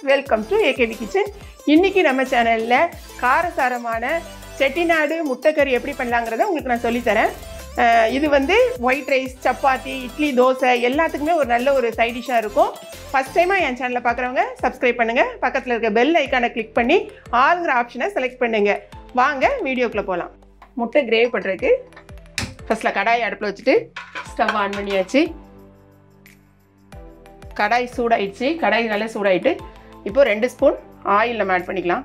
welcome to AKV kitchen இன்னைக்கு நம்ம சேனலில் காரசாரமான செட்டிநாடு முட்டைக்கறி எப்படி பண்ணலாங்கிறத உங்களுக்கு நான் சொல்லித்தரேன் அஹ் இது வந்து ஒயிட் ரைஸ் சப்பாத்தி இட்லி தோசை எல்லாத்துக்குமே ஒரு நல்ல ஒரு சைட் டிஷ்ஷாக இருக்கும் ஃபஸ்ட் டைமாக என் சேனலை பார்க்குறவங்க சப்ஸ்கிரைப் பண்ணுங்கள் பக்கத்தில் இருக்க பெல் ஐக்கானை கிளிக் பண்ணி ஆளுங்கிற ஆப்ஷனை செலக்ட் பண்ணுங்க வாங்க வீடியோக்குள்ளே போகலாம் முட்டை கிரேவி பண்ணுறதுக்கு ஃபஸ்ட்டில் கடாயை அடுப்பில் வச்சுட்டு ஸ்டவ் ஆன் பண்ணியாச்சு கடாய் சூடாயிடுச்சு கடாய் நல்லா சூடாயிட்டு இப்போ ரெண்டு ஸ்பூன் ஆயில் நம்ம ஆட் பண்ணிக்கலாம்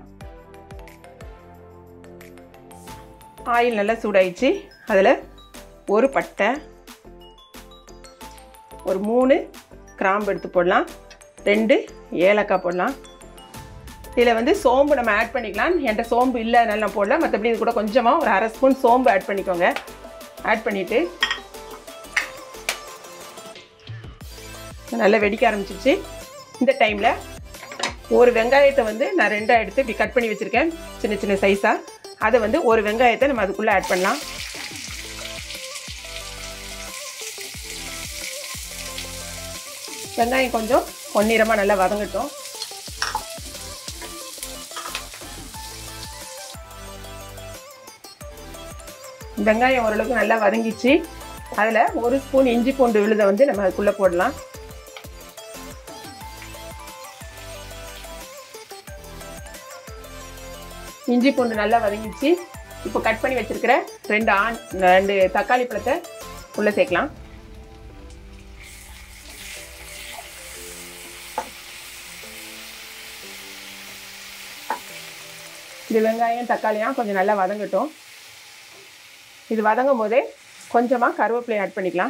ஆயில் நல்லா சூடாயிடுச்சு அதில் ஒரு பட்டை ஒரு மூணு கிராம்பு எடுத்து போடலாம் ரெண்டு ஏலக்காய் போடலாம் இதில் வந்து சோம்பு நம்ம ஆட் பண்ணிக்கலாம் என்கிட்ட சோம்பு இல்லை அதனால நான் போடல மற்றபடி இது கூட கொஞ்சமாக ஒரு அரை ஸ்பூன் சோம்பு ஆட் பண்ணிக்கோங்க ஆட் பண்ணிவிட்டு நல்லா வெடிக்க ஆரம்பிச்சிருச்சு இந்த டைமில் ஒரு வெங்காயத்தை வந்து நான் ரெண்டாக எடுத்து இப்படி கட் பண்ணி வச்சுருக்கேன் சின்ன சின்ன சைஸாக அதை வந்து ஒரு வெங்காயத்தை நம்ம அதுக்குள்ளே ஆட் பண்ணலாம் வெங்காயம் கொஞ்சம் பொன்னிறமாக நல்லா வதங்கட்டும் வெங்காயம் ஓரளவுக்கு நல்லா வதங்கிச்சு அதில் ஒரு ஸ்பூன் இஞ்சி பூண்டு விழுதை வந்து நம்ம அதுக்குள்ளே போடலாம் இஞ்சி பூண்டு நல்லா வதங்கிச்சு இப்போ கட் பண்ணி வச்சிருக்கிற ரெண்டு ஆன் ரெண்டு தக்காளி பழத்தை உள்ளே சேர்க்கலாம் இது வெங்காயம் தக்காளியாக கொஞ்சம் நல்லா வதங்கட்டும் இது வதங்கும் போதே கொஞ்சமாக கருவேப்பிலை ஆட் பண்ணிக்கலாம்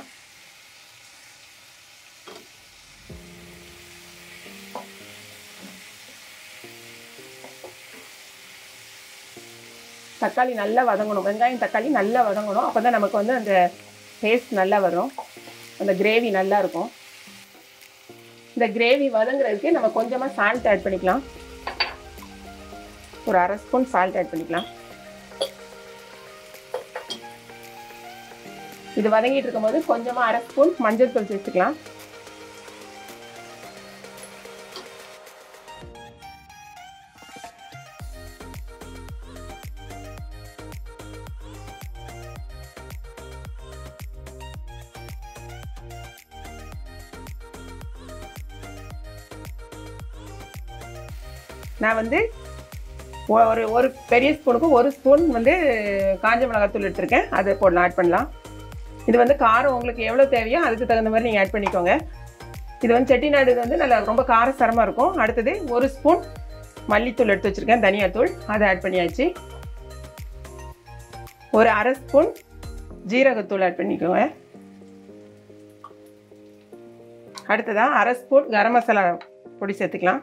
தக்காளி நல்லா வதங்கணும் வெங்காயம் தக்காளி நல்லா வதங்கணும் அப்போ தான் நமக்கு வந்து அந்த டேஸ்ட் நல்லா வரும் அந்த கிரேவி நல்லா இருக்கும் இந்த கிரேவி வதங்குறதுக்கு நம்ம கொஞ்சமாக சால்ட் ஆட் பண்ணிக்கலாம் ஒரு அரை ஸ்பூன் சால்ட் ஆட் பண்ணிக்கலாம் இது வதங்கிட்டு இருக்கும்போது கொஞ்சமாக அரை ஸ்பூன் மஞ்சள் தூள் சேர்த்துக்கலாம் நான் வந்து ஒ- ஒரு ஒரு பெரிய ஸ்பூனுக்கு ஒரு ஸ்பூன் வந்து காஞ்ச மிளகாத்தூள் எடுத்திருக்கேன் அதை போடலாம் ஆட் பண்ணலாம் இது வந்து காரம் உங்களுக்கு எவ்வளோ தேவையோ அதுக்கு தகுந்த மாதிரி நீங்கள் ஆட் பண்ணிக்கோங்க இது வந்து செட்டிநாடு இது வந்து நல்லா ரொம்ப காரசாரமாக இருக்கும் அடுத்தது ஒரு ஸ்பூன் மல்லித்தூள் எடுத்து வச்சுருக்கேன் தனியாத்தூள் அதை ஆட் பண்ணியாச்சு ஒரு அரை ஸ்பூன் ஜீரகத்தூள் ஆட் பண்ணிக்கோங்க அடுத்ததாக அரை ஸ்பூன் கரம் மசாலா பொடி சேர்த்துக்கலாம்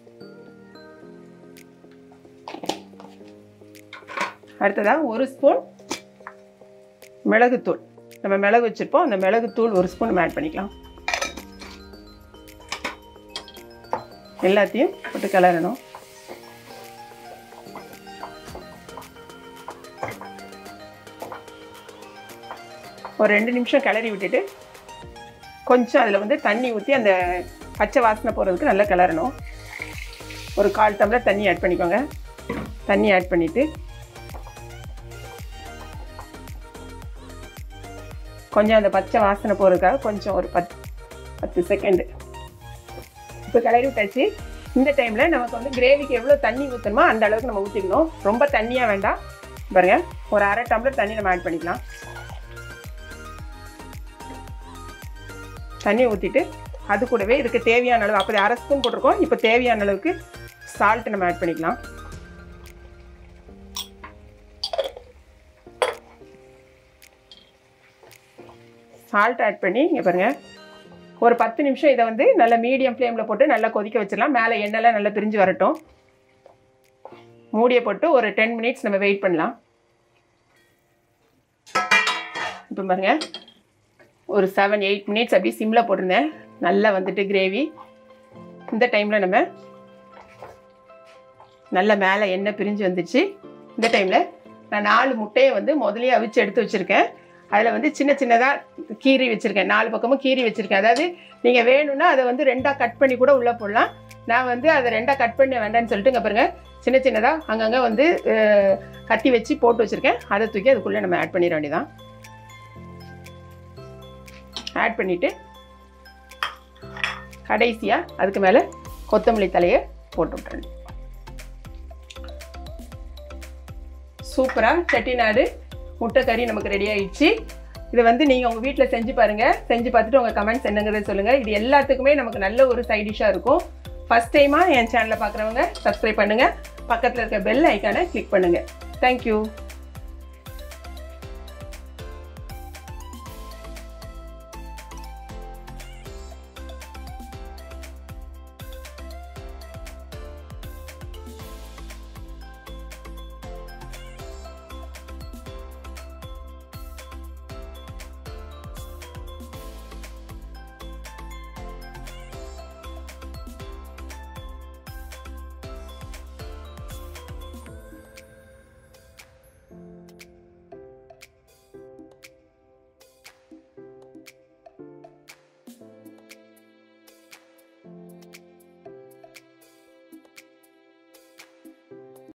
அடுத்ததாக ஒரு ஸ்பூன் மிளகுத்தூள் நம்ம மிளகு வச்சுருப்போம் அந்த மிளகுத்தூள் ஒரு ஸ்பூன் நம்ம ஆட் பண்ணிக்கலாம் எல்லாத்தையும் போட்டு கிளறணும் ஒரு ரெண்டு நிமிஷம் கிளறி விட்டுட்டு கொஞ்சம் அதில் வந்து தண்ணி ஊற்றி அந்த பச்சை வாசனை போகிறதுக்கு நல்லா கிளறணும் ஒரு கால் டம்ளர் தண்ணி ஆட் பண்ணிக்கோங்க தண்ணி ஆட் பண்ணிவிட்டு கொஞ்சம் அந்த பச்சை வாசனை போகிறதுக்காக கொஞ்சம் ஒரு பத் பத்து செகண்டு இப்போ கிளறி விட்டாச்சு இந்த டைமில் நமக்கு வந்து கிரேவிக்கு எவ்வளோ தண்ணி ஊற்றணுமோ அந்த அளவுக்கு நம்ம ஊற்றிக்கணும் ரொம்ப தண்ணியாக வேண்டாம் பாருங்க ஒரு அரை டம்ளர் தண்ணி நம்ம ஆட் பண்ணிக்கலாம் தண்ணி ஊற்றிட்டு அது கூடவே இதுக்கு தேவையான அளவு அப்போ அரை ஸ்பூன் போட்டிருக்கோம் இப்போ தேவையான அளவுக்கு சால்ட் நம்ம ஆட் பண்ணிக்கலாம் சால்ட் ஆட் பண்ணி இங்கே பாருங்கள் ஒரு பத்து நிமிஷம் இதை வந்து நல்லா மீடியம் ஃப்ளேமில் போட்டு நல்லா கொதிக்க வச்சிடலாம் மேலே எண்ணெய்லாம் நல்லா பிரிஞ்சு வரட்டும் மூடியை போட்டு ஒரு டென் மினிட்ஸ் நம்ம வெயிட் பண்ணலாம் இப்போ பாருங்க ஒரு செவன் எயிட் மினிட்ஸ் அப்படியே சிம்மில் போட்டிருந்தேன் நல்லா வந்துட்டு கிரேவி இந்த டைமில் நம்ம நல்ல மேலே எண்ணெய் பிரிஞ்சு வந்துச்சு இந்த டைமில் நான் நாலு முட்டையை வந்து முதல்லயே அவிச்சு எடுத்து வச்சுருக்கேன் அதில் வந்து சின்ன சின்னதாக கீறி வச்சுருக்கேன் நாலு பக்கமும் கீறி வச்சுருக்கேன் அதாவது நீங்கள் வேணும்னா அதை வந்து ரெண்டாக கட் பண்ணி கூட உள்ளே போடலாம் நான் வந்து அதை ரெண்டாக கட் பண்ண வேண்டாம்னு சொல்லிட்டு இங்கே பாருங்க சின்ன சின்னதாக அங்கங்கே வந்து அஹ், கத்தி வச்சு போட்டு வச்சுருக்கேன் அதை தூக்கி அதுக்குள்ளே நம்ம ஆட் பண்ணிட வேண்டியதான் ஆட் பண்ணிவிட்டு கடைசியாக அதுக்கு மேலே கொத்தமல்லி தலையை போட்டு விட்டுறேன் சூப்பராக செட்டிநாடு முட்டை கறி நமக்கு ரெடி ஆயிடுச்சு இதை வந்து நீங்கள் உங்கள் வீட்டில் செஞ்சு பாருங்கள் செஞ்சு பார்த்துட்டு உங்கள் கமெண்ட்ஸ் என்னங்கிறத சொல்லுங்கள் இது எல்லாத்துக்குமே நமக்கு நல்ல ஒரு சைட் டிஷ்ஷாக இருக்கும் ஃபஸ்ட் டைமாக என் சேனலை பார்க்குறவங்க சப்ஸ்கிரைப் பண்ணுங்கள் பக்கத்தில் இருக்க பெல் ஐக்கானை கிளிக் பண்ணுங்கள் தேங்க்யூ